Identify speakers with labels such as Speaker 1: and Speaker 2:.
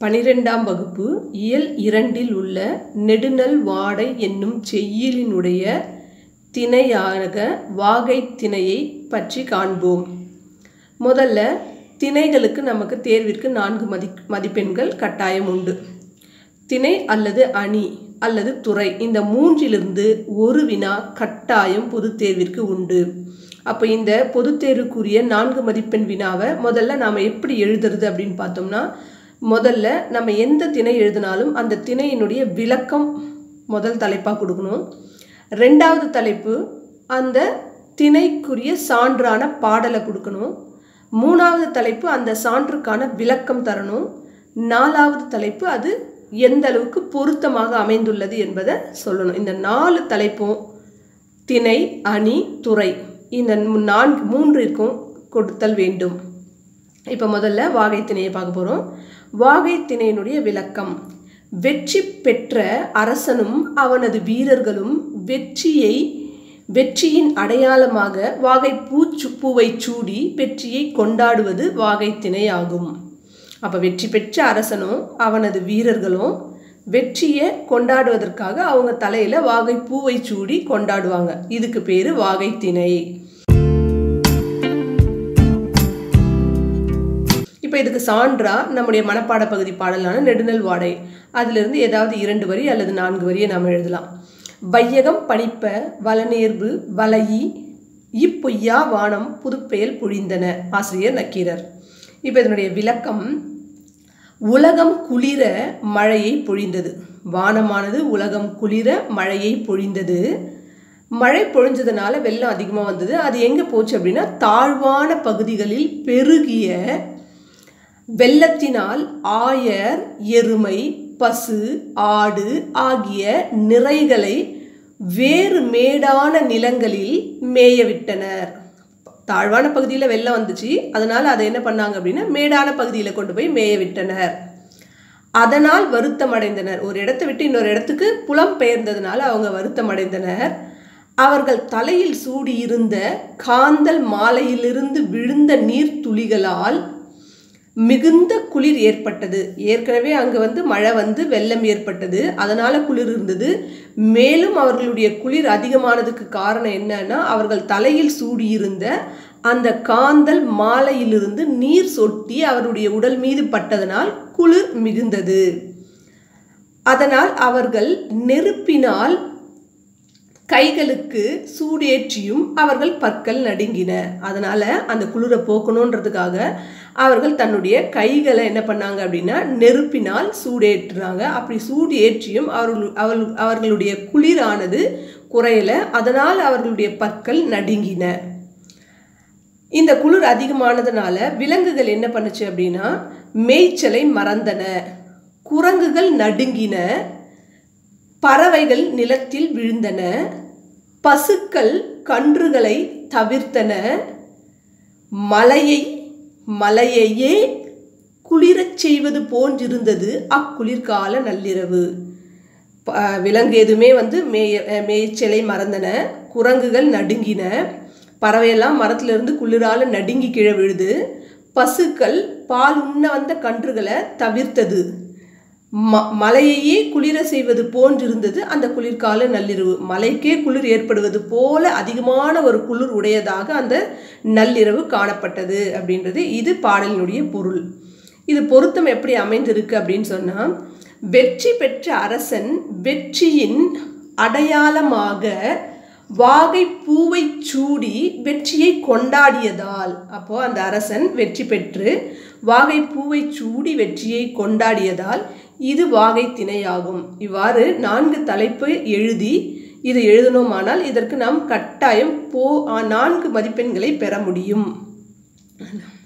Speaker 1: பனிரெண்டாம் வகுப்பு இயல் இரண்டில் உள்ள நெடுநல் வாடை என்னும் செய்யுளினுடைய திணையாக வாகை திணையை பற்றி காண்போம் முதல்ல திணைகளுக்கு நமக்கு தேர்விற்கு நான்கு மதி மதிப்பெண்கள் கட்டாயம் உண்டு திணை அல்லது அணி அல்லது துறை இந்த மூன்றிலிருந்து ஒரு வினா கட்டாயம் பொதுத் தேர்விற்கு உண்டு அப்போ இந்த பொதுத் தேர்வுக்குரிய நான்கு மதிப்பெண் வினாவை முதல்ல நாம் எப்படி எழுதுறது அப்படின்னு பார்த்தோம்னா முதல்ல நம்ம எந்த திணை எழுதினாலும் அந்த திணையினுடைய விளக்கம் முதல் தலைப்பாக கொடுக்கணும் ரெண்டாவது தலைப்பு அந்த திணைக்குரிய சான்றான பாடலை கொடுக்கணும் மூணாவது தலைப்பு அந்த சான்றுக்கான விளக்கம் தரணும் நாலாவது தலைப்பு அது எந்த அளவுக்கு பொருத்தமாக அமைந்துள்ளது என்பதை சொல்லணும் இந்த நாலு தலைப்பும் திணை அணி துறை இந்த நான்கு மூன்றிற்கும் கொடுத்தல் வேண்டும் இப்போ முதல்ல வாகை திணையை பார்க்க போகிறோம் வாகை திணையினுடைய விளக்கம் வெற்றி பெற்ற அரசனும் அவனது வீரர்களும் வெற்றியை வெற்றியின் அடையாளமாக வாகை பூச்சு பூவை சூடி வெற்றியை கொண்டாடுவது வாகை திணையாகும் அப்போ வெற்றி பெற்ற அரசனும் அவனது வீரர்களும் வெற்றியை கொண்டாடுவதற்காக அவங்க தலையில் வாகை பூவை சூடி கொண்டாடுவாங்க இதுக்கு பேர் வாகை திணை இப்போ இதுக்கு சான்றா நம்முடைய மனப்பாட பகுதி பாடலான நெடுநல் வாடை அதிலிருந்து ஏதாவது இரண்டு வரி அல்லது நான்கு வரியை நாம் எழுதலாம் வையகம் பணிப்ப வளநேர்வு வலையி இப்பொய்யா வானம் புதுப்பெயல் பொழிந்தன ஆசிரியர் நக்கீரர் இப்போ இதனுடைய விளக்கம் உலகம் குளிர மழையை பொழிந்தது வானமானது உலகம் குளிர மழையை பொழிந்தது மழை பொழிஞ்சதுனால வெள்ளம் அதிகமாக வந்தது அது எங்கே போச்சு அப்படின்னா தாழ்வான பகுதிகளில் பெருகிய வெள்ளத்தினால் ஆயர் எருமை பசு ஆடு ஆகிய நிறைகளை வேறு மேடான நிலங்களில் மேயவிட்டனர் தாழ்வான பகுதியில் வெள்ளம் வந்துச்சு அதனால் அதை என்ன பண்ணாங்க அப்படின்னா மேடான பகுதியில் கொண்டு போய் மேய விட்டனர் அதனால் வருத்தம் அடைந்தனர் ஒரு இடத்தை விட்டு இன்னொரு இடத்துக்கு புலம் பெயர்ந்ததுனால அவங்க வருத்தம் அடைந்தனர் அவர்கள் தலையில் சூடியிருந்த காந்தல் மாலையிலிருந்து விழுந்த நீர்த்துளிகளால் மிகுந்த குளிர் ஏற்பட்டது ஏற்கனவே அங்கே வந்து மழை வந்து வெள்ளம் ஏற்பட்டது அதனால் குளிர் இருந்தது மேலும் அவர்களுடைய குளிர் அதிகமானதுக்கு காரணம் என்னன்னா அவர்கள் தலையில் சூடியிருந்த அந்த காந்தல் மாலையிலிருந்து நீர் சொட்டி அவருடைய உடல் மீது பட்டதனால் குளிர் மிகுந்தது அதனால் அவர்கள் நெருப்பினால் கைகளுக்கு சூடேற்றியும் அவர்கள் பற்கள் நடுங்கின அதனால் அந்த குளிரை போக்கணுன்றதுக்காக அவர்கள் தன்னுடைய கைகளை என்ன பண்ணாங்க அப்படின்னா நெருப்பினால் சூடேற்றுறாங்க அப்படி சூடு ஏற்றியும் அவர்கள் அவள் அவர்களுடைய குளிரானது குறையல அதனால் அவர்களுடைய பற்கள் நடுங்கின இந்த குளிர் அதிகமானதுனால விலங்குகள் என்ன பண்ணுச்சு அப்படின்னா மேய்ச்சலை மறந்தன குரங்குகள் நடுங்கின பறவைகள் நிலத்தில் விழுந்தன பசுக்கள் கன்றுகளை தவிர்த்தன மலையை மலையையே குளிரச் செய்வது போன்றிருந்தது அக்குளிர்கால நள்ளிரவு விலங்கு எதுவுமே வந்து மேய மேய்ச்சலை மறந்தன குரங்குகள் நடுங்கின பறவையெல்லாம் மரத்திலிருந்து குளிரால் நடுங்கி கீழே விழுது பசுக்கள் பால் உண்ண வந்த கன்றுகளை தவிர்த்தது ம மலையையே குளிர செய்வது போன்றிருந்தது அந்த குளிர்கால நள்ளிரவு மலைக்கே குளிர் ஏற்படுவது போல அதிகமான ஒரு குளிர் உடையதாக அந்த நள்ளிரவு காணப்பட்டது அப்படின்றது இது பாடலினுடைய பொருள் இது பொருத்தம் எப்படி அமைந்திருக்கு அப்படின்னு சொன்னால் வெற்றி பெற்ற அரசன் வெற்றியின் அடையாளமாக வாகை பூவை சூடி வெற்றியை கொண்டாடியதால் அப்போ அந்த அரசன் வெற்றி பெற்று வாகை பூவை சூடி வெற்றியை கொண்டாடியதால் இது வாகை திணையாகும் இவ்வாறு நான்கு தலைப்பு எழுதி இது எழுதணுமானால் இதற்கு நாம் கட்டாயம் போ நான்கு மதிப்பெண்களை பெற முடியும்